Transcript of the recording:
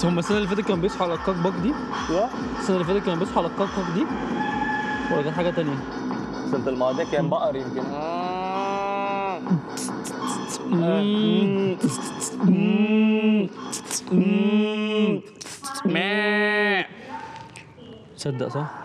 بس هم السنه اللي فاتت كانوا بيصحوا على الكاك باك دي ايوه السنه اللي فاتت كانوا بيصحوا على الكاك باك دي ولا كانت حاجه تانية السنه الماضيه كان بقر يمكن تصدق صح